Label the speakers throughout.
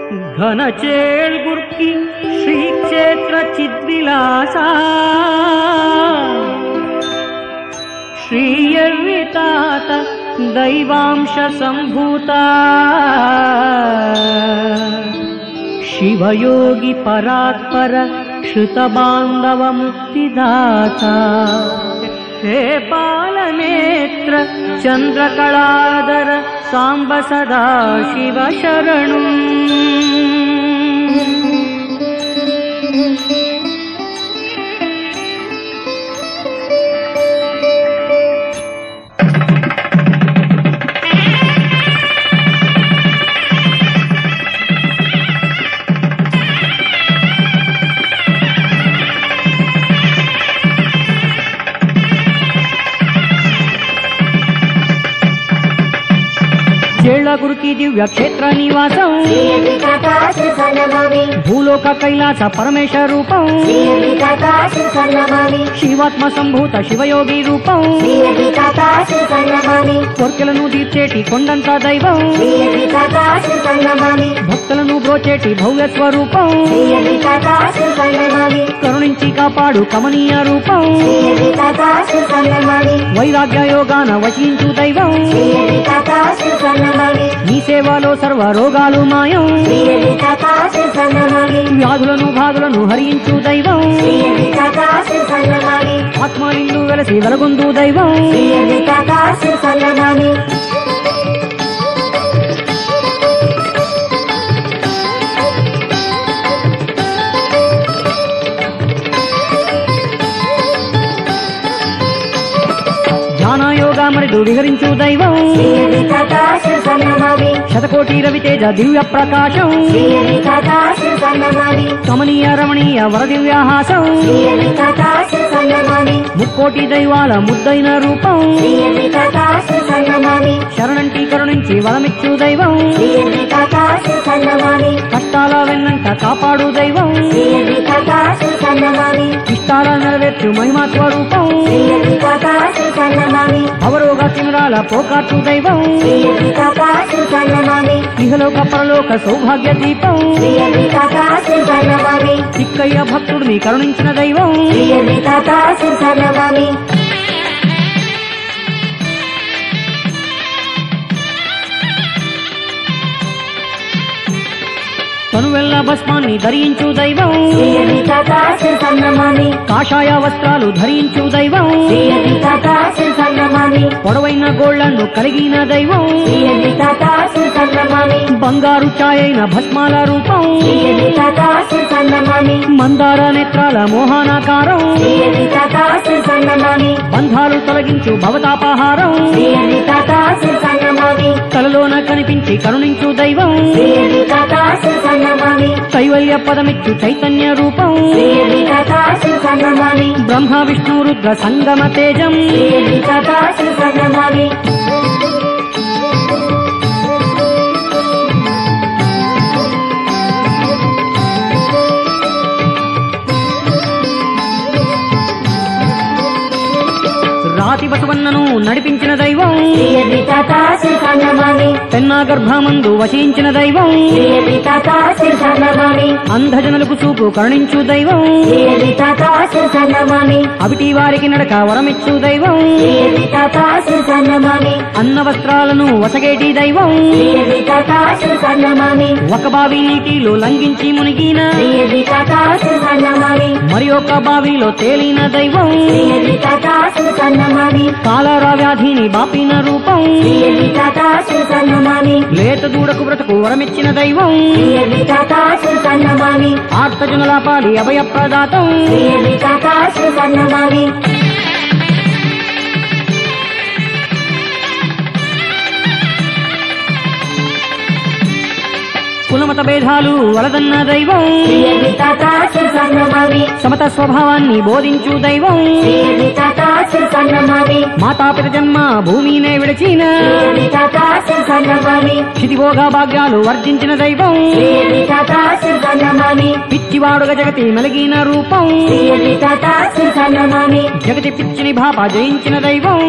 Speaker 1: ఘనచేల్గుర్కి శ్రీక్షేత్ర చిద్విలాస శ్రీయర్వితాత దైవాంశ సంభూత శివయోగి పరాత్పర శృతబాంధవ ముక్తిదాత హే పాలనేత్ర చంద్రకళాధర సాంబ సదా శివ శరణు చేళ్లగురికి దివ్య క్షేత్ర నివాసం భూలోక కైలాస పరమేశ రూపం శివాత్మ సంభూత శివయోగి రూపం కోర్కెలను తీర్చేటి కొండంత దైవం భక్తులను బ్రోచేటి భవ్య స్వరూపం కరుణించి కాపాడు కమనీయ రూపం వైరాగ్య యోగాన వశించు దైవం నీ సేవలో సర్వ రోగాలు మాయం వ్యాధులను బాధులను హరించు దైవం ఆత్మలిందు వెలసి వెలగొందు దైవం ధ్యాన యోగా మరిదు విహరించు దైవం శతకోటి రవితేజ దివ్య ప్రకాశం కమనీయ రమణీయ వరదివ్యాహాసం ముక్కోటి దైవాల ముద్దైన రూపం శరణంటి కరుణించి వరమిచ్చు దైవం కష్టాల వెన్నంట కాపాడు దైవం ఇష్టాల నెరవేర్చు మహిమా స్వరూపం అవరోగ తిమిరాల పోకార్చు దైవం ఇహలోక పరలోక సౌభాగ్య దీపం చిక్కయ్య భక్తుడిని కరుణించిన దైవం తనువెల్ల భస్మాన్ని ధరించు దైవం కాషాయ వస్త్రాలు ధరించు దైవం పొడవైన గోళ్లను కలిగిన దైవం బంగారు ఛాయైన భస్మాల రూపం మందార నేత్రాల మోహనాకారం బంధాలు తొలగించు భవతాపహారం తలలోన కనిపించి కరుణించు దైవం కైవల్య పదమిచ్చు చైతన్య రూపం బ్రహ్మ విష్ణు రుద్ర సంగమ తేజం రాతి బసవన్నను నడిపించిన దైవం పెన్నా గర్భమందు వశించిన దైవం అంధజనులకు చూపు కరుణించు దైవం అవిటి వారికి నడక వరమిచ్చు దైవం అన్న వస్త్రాలను వసగేటి దైవం ఒక బావి నీటిలో లంఘించి మునిగిన మరి ఒక బావిలో తేలిన దైవం కాలరా వ్యాధిని బాపిన రూపం లేత దూడకు బ్రతుకు వరమిచ్చిన దైవం ఆర్తజనుల పాలి అభయ ప్రదాతం కులమత భేదాలు వలదన్న దైవం సమత స్వభావాన్ని బోధించు దైవం మాతాపిత జన్మ భూమినే విడిచిన క్షితిభోగ భాగ్యాలు వర్జించిన దైవం పిచ్చివాడుగా జగతి మెలిగిన రూపం జగతి పిచ్చిని భాప జయించిన దైవం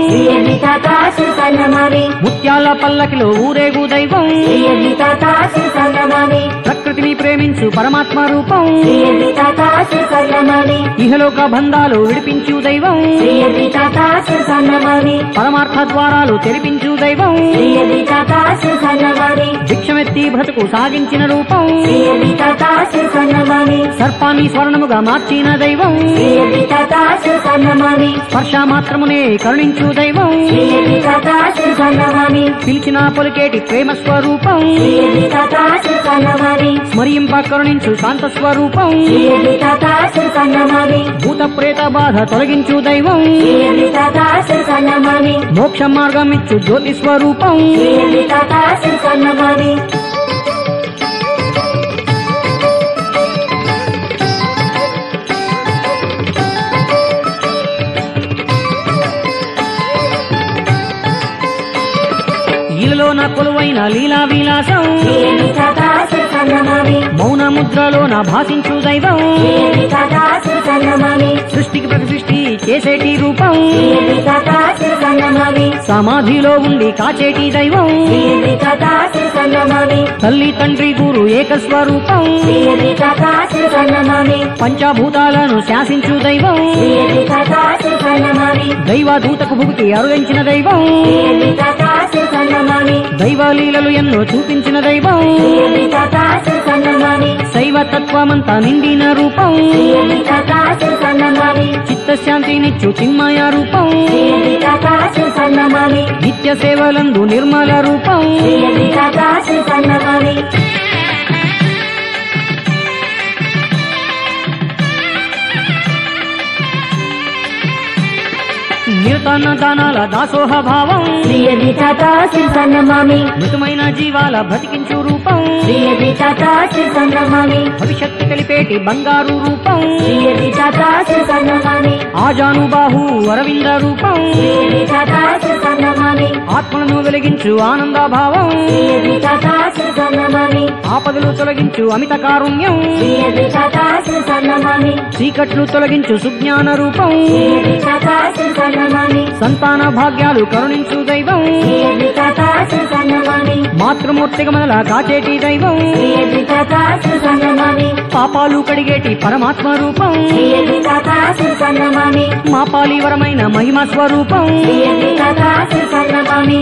Speaker 1: ముత్యాల పల్లకిలో ఊరేగు దైవం
Speaker 2: సన్నమామి
Speaker 1: ప్రకృతిని ప్రేమించు పరమాత్మ రూపం
Speaker 2: శ్రీయది తాతాసు సన్నమామి
Speaker 1: ఇహలోక బంధాలు విడిపించు దైవం
Speaker 2: శ్రీయది తాతాసు సన్నమామి
Speaker 1: పరమార్థ ద్వారాలు తెరిపించు దైవం
Speaker 2: శ్రీయది తాతాసు సన్నమామి
Speaker 1: భిక్షమెత్తి బ్రతుకు సాగించిన రూపం
Speaker 2: శ్రీయది తాతాసు సన్నమామి
Speaker 1: సర్పాన్ని స్వర్ణముగా మార్చిన దైవం
Speaker 2: శ్రీయది తాతాసు సన్నమామి
Speaker 1: స్పర్శ మాత్రమునే కరుణించు దైవం
Speaker 2: శ్రీయది తాతాసు సన్నమామి
Speaker 1: పిలిచిన పలికేటి ప్రేమ స్వరూపం
Speaker 2: శ్రీయది తాతాసు సన్నమామి
Speaker 1: స్మరింప కరుణించు శాంత స్వరూపం
Speaker 2: శ్రీయది తాతాసు సన్నమామి
Speaker 1: భూత ప్రేత బాధ తొలగించు దైవం
Speaker 2: శ్రీయది తాతాసు సన్నమామి
Speaker 1: మోక్ష మార్గం ఇచ్చు జ్యోతి స్వరూపం
Speaker 2: శ్రీయది తాతాసు సన్నమామి
Speaker 1: ఇలలో నా కొలువైన లీలా విలాసం
Speaker 2: శ్రీయది తాతాసు సన్నమామి
Speaker 1: మౌన ముద్రలో నా భాషించు దైవం
Speaker 2: శ్రీయది తాతాసు సన్నమామి
Speaker 1: సృష్టికి ప్రతి సృష్టి చేసేటి రూపం
Speaker 2: శ్రీయది తాతాసు సన్నమామి
Speaker 1: సమాధిలో ఉండి కాచేటి దైవం
Speaker 2: శ్రీయది తాతాసు సన్నమామి
Speaker 1: తల్లి తండ్రి గురు ఏక స్వరూపం
Speaker 2: శ్రీయది తాతాసు సన్నమామి
Speaker 1: పంచభూతాలను శాసించు దైవం
Speaker 2: శ్రీయది తాతాసు సన్నమామి
Speaker 1: దైవదూతకు భూమికి అరుగించిన దైవం
Speaker 2: శ్రీయది తాతాసు సన్నమామి
Speaker 1: దైవ లీలలు ఎన్నో చూపించిన దైవం
Speaker 2: శ్రీయది తాతాసు సన్నమామి
Speaker 1: శైవ తత్వమంతా నిండిన రూపం
Speaker 2: శ్రీయది తాతాసు సన్నమామి
Speaker 1: చిత్తశాంతినిచ్చు చిన్మయ రూపం
Speaker 2: శ్రీయది తాతాసు సన్నమామి
Speaker 1: నిత్య సేవలందు నిర్మల రూపం
Speaker 2: శ్రీయది తాతాసు సన్నమామి
Speaker 1: నిరతన దానాల దాసోహ భావం
Speaker 2: శ్రీయది తాతాసు సన్నమామి
Speaker 1: మృతమైన జీవాల బ్రతికించు రూపం
Speaker 2: శ్రీయది తాతాసు సన్నమామి
Speaker 1: భవిష్యత్తు కలిపేటి బంగారు రూపం
Speaker 2: శ్రీయది తాతాసు సన్నమామి
Speaker 1: ఆజానుబాహు అరవింద రూపం
Speaker 2: శ్రీయది తాతాసు సన్నమామి
Speaker 1: ఆత్మలను వెలిగించు ఆనందభావం
Speaker 2: శ్రీయది తాతాసు సన్నమామి
Speaker 1: ఆపదలు తొలగించు అమిత కారుణ్యం
Speaker 2: శ్రీయది తాతాసు సన్నమామి
Speaker 1: చీకట్లు తొలగించు సుజ్ఞాన రూపం
Speaker 2: శ్రీయది తాతాసు సన్నమామి
Speaker 1: సంతాన భాగ్యాలు కరుణించు దైవం
Speaker 2: శ్రీయది తాతాసు సన్నమామి
Speaker 1: మాతృమూర్తిగా మనల కాచేటి దైవం
Speaker 2: శ్రీయది తాతాసు సన్నమామి
Speaker 1: పాపాలు కడిగేటి పరమాత్మ రూపం
Speaker 2: శ్రీయది తాతాసు సన్నమామి
Speaker 1: మా పాలివరమైన మహిమ స్వరూపం
Speaker 2: శ్రీయది తాతాసు సన్నమామి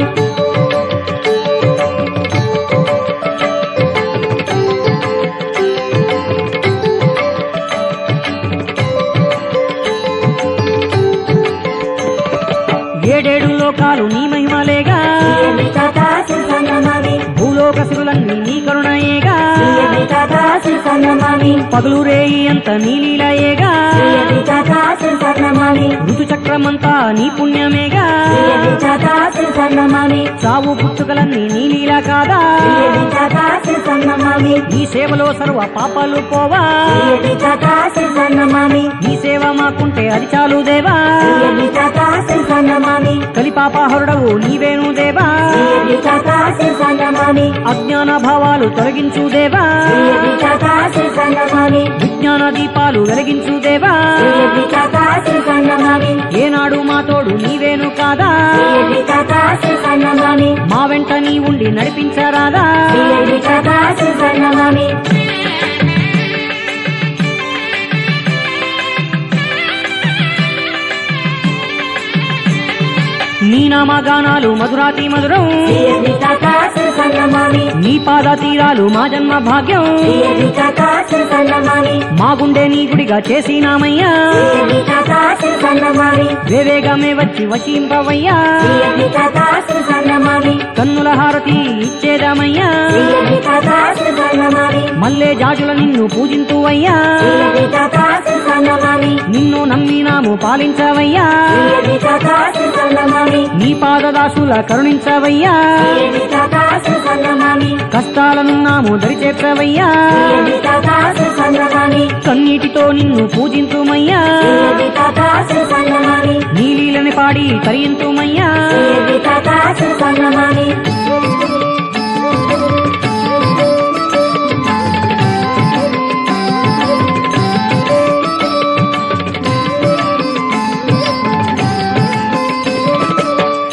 Speaker 1: ఏడేడు లోకాలు నీ మహిమలేగా
Speaker 2: శ్రీయది తాతాసు సన్నమామి
Speaker 1: భూలోక శివులన్నీ నీ కరుణయేగా
Speaker 2: శ్రీయది తాతాసు సన్నమామి
Speaker 1: పగులు రేయి అంత నీ లీలయేగా
Speaker 2: శ్రీయది తాతాసు సన్నమామి
Speaker 1: ఋతు చక్రమంతా నీ పుణ్యమేగా
Speaker 2: శ్రీయది తాతాసు సన్నమామి
Speaker 1: చావు పుట్టుకలన్నీ నీ లీల కాదా
Speaker 2: శ్రీయది తాతాసు సన్నమామి
Speaker 1: నీ సేవలో సర్వ పాపాలు పోవా
Speaker 2: శ్రీయది తాతాసు సన్నమామి
Speaker 1: నీ సేవ మాకుంటే అది చాలు దేవా
Speaker 2: శ్రీయది తాతాసు సన్నమామి
Speaker 1: కలిపాపహరుడవు నీవేను దేవా
Speaker 2: శ్రీయది తాతాసు సన్నమామి
Speaker 1: అజ్ఞాన భావాలు తొలగించు దేవా
Speaker 2: శ్రీయది తాతాసు సన్నమామి
Speaker 1: విజ్ఞాన దీపాలు వెలిగించు దేవా
Speaker 2: శ్రీయది తాతాసు సన్నమామి
Speaker 1: ఏనాడు మా తోడు నీవేను కాదా
Speaker 2: శ్రీయది తాతాసు సన్నమామి
Speaker 1: మా వెంట నీ ఉండి నడిపించరాదా
Speaker 2: శ్రీయది తాతాసు సన్నమామి
Speaker 1: నీ నామగానాలు మధురాతి మధురం
Speaker 2: శ్రీయది తాతాసు సన్నమామి
Speaker 1: నీ పాద తీరాలు మా జన్మ భాగ్యం
Speaker 2: శ్రీయది తాతాసు సన్నమామి
Speaker 1: మా గుండె నీ గుడిగా చేసినామయ్యా
Speaker 2: శ్రీయది తాతాసు సన్నమామి
Speaker 1: వేవేగమే వచ్చి వశింపవయ్యా
Speaker 2: శ్రీయది తాతాసు సన్నమామి
Speaker 1: కన్నుల హారతి ఇచ్చేదామయ్యా
Speaker 2: శ్రీయది తాతాసు సన్నమామి
Speaker 1: మల్లే జాజుల నిన్ను పూజింతువయ్యా
Speaker 2: శ్రీయది తాతాసు సన్నమామి
Speaker 1: నిన్ను నమ్మినాము పాలించవయ్యా
Speaker 2: శ్రీయది తాతాసు సన్నమామి
Speaker 1: నీ పాదదాసుల కరుణించవయ్యా
Speaker 2: శ్రీయది తాతాసు సన్నమామి
Speaker 1: కష్టాలనున్నాము దరిచేర్చవయ్యా
Speaker 2: శ్రీయది తాతాసు సన్నమామి
Speaker 1: కన్నీటితో నిన్ను పూజింతుమయ్యా
Speaker 2: శ్రీయది తాతాసు సన్నమామి
Speaker 1: నీలీలని పాడి తరియంతుమయ్యా
Speaker 2: శ్రీయది తాతాసు సన్నమామి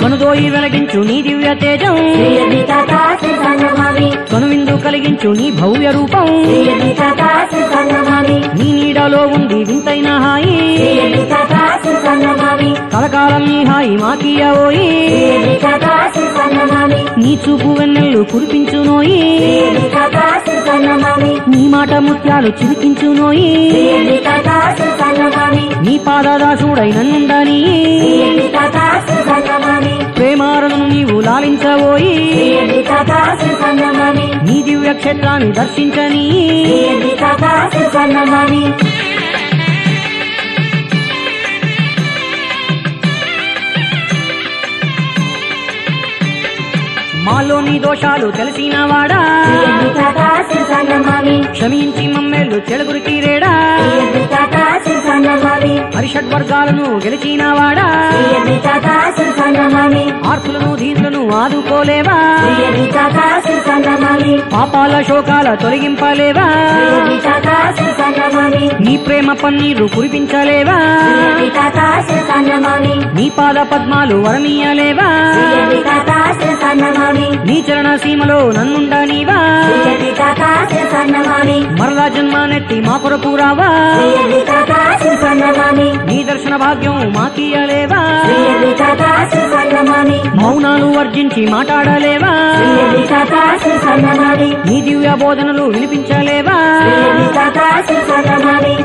Speaker 1: కనుదోయి వెలగించు నీ దివ్య తేజం
Speaker 2: శ్రీ తాత శ్రీ సన్నమామి
Speaker 1: కనువిందు కలిగించు నీ భవ్య రూపం
Speaker 2: శ్రీ తాత శ్రీ సన్నమామి
Speaker 1: నీ నీడలో ఉంది వింతైన హాయి
Speaker 2: శ్రీ తాత శ్రీ సన్నమామి
Speaker 1: కలకాలం నీ హాయి మాకియవోయి
Speaker 2: శ్రీ తాత శ్రీ సన్నమామి
Speaker 1: నీ చూపు వెన్నెల్లు కురిపించునోయి
Speaker 2: శ్రీ తాత శ్రీ సన్నమామి
Speaker 1: నీ మాట ముత్యాలు చిలికించునోయి
Speaker 2: శ్రీ తాత శ్రీ సన్నమామి
Speaker 1: నీ పాదదాసుడై నన్నుండని
Speaker 2: శ్రీ తాత శ్రీ సన్నమామి
Speaker 1: ప్రేమారను నీవు లాలించబోయి
Speaker 2: శ్రీ తాత శ్రీ సన్నమామి
Speaker 1: నీ దివ్య క్షేత్రాన్ని దర్శించని
Speaker 2: శ్రీ తాత శ్రీ సన్నమామి
Speaker 1: మాలో నీ దోషాలు తెలిసిన వాడా
Speaker 2: శ్రీ తాత శ్రీ సన్నమామి
Speaker 1: క్షమించి మమ్మేళ్ళు చెడుగురికి రేడా
Speaker 2: శ్రీ తాత శ్రీ సన్నమామి
Speaker 1: హరిషడ్వర్గాలను గెలిచిన వాడా
Speaker 2: శ్రీ తాత శ్రీ సన్నమామి
Speaker 1: ఆర్తులను దీనులను ఆదుకోలేవా
Speaker 2: శ్రీ తాత శ్రీ సన్నమామి
Speaker 1: పాపాల శోకాల తొలగింపలేవా
Speaker 2: శ్రీ తాత శ్రీ సన్నమామి
Speaker 1: నీ ప్రేమ పన్నీరు కురిపించలేవా
Speaker 2: శ్రీ తాత శ్రీ సన్నమామి
Speaker 1: నీ పాద పద్మాలు వరనీయలేవా
Speaker 2: శ్రీ తాత శ్రీ సన్నమామి
Speaker 1: నీ చరణ సీమలో నన్నుండనీవా
Speaker 2: శ్రీ తాత శ్రీ సన్నమామి
Speaker 1: మరలా జన్మానెత్తి మా కొరకు రావా
Speaker 2: శ్రీ తాత శ్రీ సన్నమామి
Speaker 1: నీ దర్శన భాగ్యం మాకియలేవా
Speaker 2: శ్రీ తాత శ్రీ సన్నమామి
Speaker 1: మౌనాలు వర్జించి మాట్లాడలేవా
Speaker 2: శ్రీ తాత శ్రీ సన్నమామి
Speaker 1: నీ దివ్య బోధనలు వినిపించలేవా
Speaker 2: శ్రీ తాత శ్రీ సన్నమామి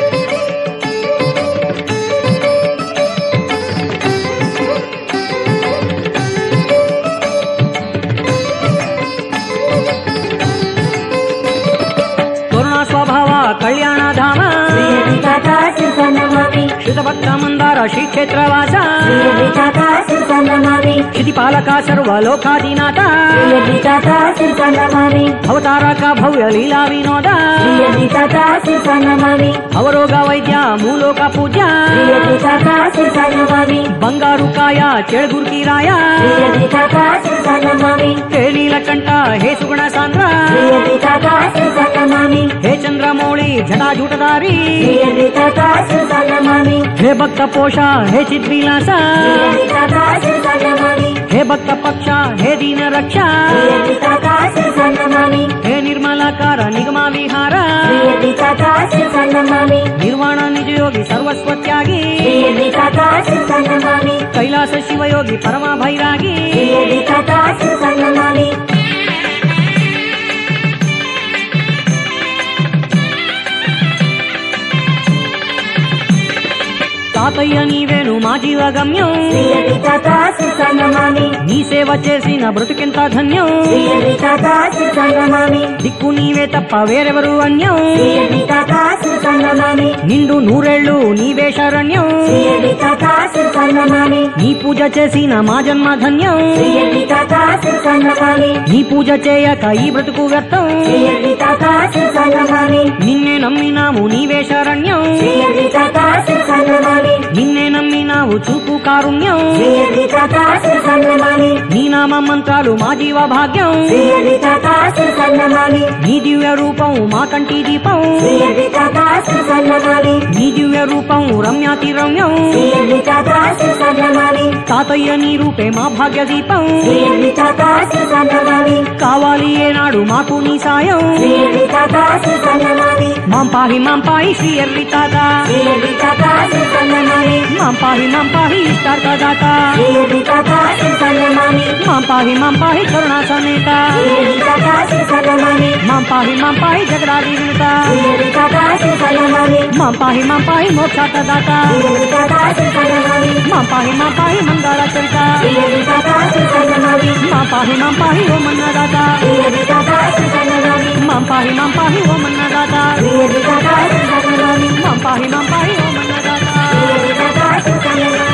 Speaker 1: కరుణా స్వభావ కళ్యాణ ధామ
Speaker 2: శ్రీ తాత శ్రీ సన్నమామి
Speaker 1: శుతభక్త మందార శ్రీక్షేత్రవాస
Speaker 2: శ్రీ తాత శ్రీ సన్నమామి
Speaker 1: క్షితిపాలక సర్వలోకాధినాథ
Speaker 2: శ్రీ తాత శ్రీ సన్నమామి
Speaker 1: అవతారక భవ్య లీలా వినోద
Speaker 2: శ్రీ తాత శ్రీ సన్నమామి
Speaker 1: అవరోగ వైద్య మూలోక పూజ
Speaker 2: శ్రీ తాత శ్రీ సన్నమామి
Speaker 1: బంగారు కాయ చెడుగురికి రాయ
Speaker 2: శ్రీ తాత శ్రీ సన్నమామి
Speaker 1: హే నీలకంఠ హే సుగుణ సాంద్ర
Speaker 2: శ్రీ తాత శ్రీ సన్నమామి
Speaker 1: హే చంద్రమౌళి జటాజూటదారి
Speaker 2: శ్రీ తాత శ్రీ సన్నమామి
Speaker 1: హే భక్త పోష హే చిద్విలాస
Speaker 2: శ్రీ తాత శ్రీ సన్నమామి
Speaker 1: హే భక్త పక్ష హే దీన రక్ష
Speaker 2: శ్రీ తాత శ్రీ సన్నమామి
Speaker 1: హే నిర్మలాకార నిగమ విహార
Speaker 2: శ్రీ తాత శ్రీ సన్నమామి
Speaker 1: నిర్వాణ నిజయోగి సర్వస్వత్యాగి
Speaker 2: శ్రీ తాత శ్రీ సన్నమామి
Speaker 1: కైలాస శివయోగి పరమ భైరాగి
Speaker 2: శ్రీ తాత శ్రీ సన్నమామి
Speaker 1: తాతయ్య నీవేను మా జీవగమ్యం
Speaker 2: శ్రీ తాత శ్రీ సన్నమామి
Speaker 1: నీ సేవ చేసిన బ్రతుకెంత ధన్యం
Speaker 2: శ్రీ తాత శ్రీ సన్నమామి
Speaker 1: దిక్కు నీవే తప్ప వేరెవరు అన్యం
Speaker 2: శ్రీ తాత శ్రీ సన్నమామి
Speaker 1: నిండు నూరేళ్లు నీవే శరణ్యం
Speaker 2: శ్రీ తాత శ్రీ సన్నమామి
Speaker 1: నీ పూజ చేసిన మా జన్మ ధన్యం
Speaker 2: శ్రీ తాత శ్రీ సన్నమామి
Speaker 1: నీ పూజ చేయక ఈ బ్రతుకు వ్యర్థం
Speaker 2: శ్రీ తాత శ్రీ సన్నమామి
Speaker 1: నిన్నే నమ్మినాము నీవే శరణ్యం
Speaker 2: శ్రీ తాత శ్రీ సన్నమామి
Speaker 1: నిన్నే నమ్మినావు చూపు కారుణ్యం
Speaker 2: శ్రీ తాత శ్రీ సన్నమామి
Speaker 1: నీ నామ మంత్రాలు మా జీవ భాగ్యం
Speaker 2: శ్రీ తాత శ్రీ సన్నమామి
Speaker 1: నీ దివ్య రూపం మా కంటి దీపం
Speaker 2: శ్రీ తాత శ్రీ సన్నమామి
Speaker 1: నీ దివ్య రూపం రమ్యాతి రమ్యం
Speaker 2: శ్రీ తాత శ్రీ సన్నమామి
Speaker 1: తాతయ్య నీ రూపే మా భాగ్య దీపం
Speaker 2: శ్రీ తాత శ్రీ సన్నమామి
Speaker 1: కావాలి ఏనాడు మాకు నీ సాయం
Speaker 2: శ్రీ తాత శ్రీ సన్నమామి
Speaker 1: మాం పాహి మాం పాహి శ్రీ ఎర్రి తాత
Speaker 2: శ్రీ తాత శ్రీ సన్నమామి
Speaker 1: మాం పాహి మాం పాహి ఇష్టార్థ దాత
Speaker 2: శ్రీ తాత శ్రీ సన్నమామి
Speaker 1: మాం పాహి మాం పాహి కరుణా సమేత
Speaker 2: శ్రీ తాత శ్రీ సన్నమామి
Speaker 1: మాం పాహి మాం పాహి జగదాది వినుత
Speaker 2: శ్రీ తాత శ్రీ సన్నమామి
Speaker 1: మాం పాహి మాం పాహి మోక్షాత దాత
Speaker 2: శ్రీ తాత శ్రీ సన్నమామి
Speaker 1: మాం పాహి మాం పాహి మంగళ చరిత
Speaker 2: శ్రీ తాత శ్రీ సన్నమామి
Speaker 1: మాం పాహి మాం పాహి ఓ మన్నదాత
Speaker 2: శ్రీ తాత శ్రీ సన్నమామి
Speaker 1: మాం పాహి మాం పాహి ఓ మన్నదాత
Speaker 2: శ్రీ తాత శ్రీ సన్నమామి
Speaker 1: మాం పాహి మాం పాహి ఓ మన్నదాత
Speaker 2: శ్రీ తాత శ్రీ సన్నమామి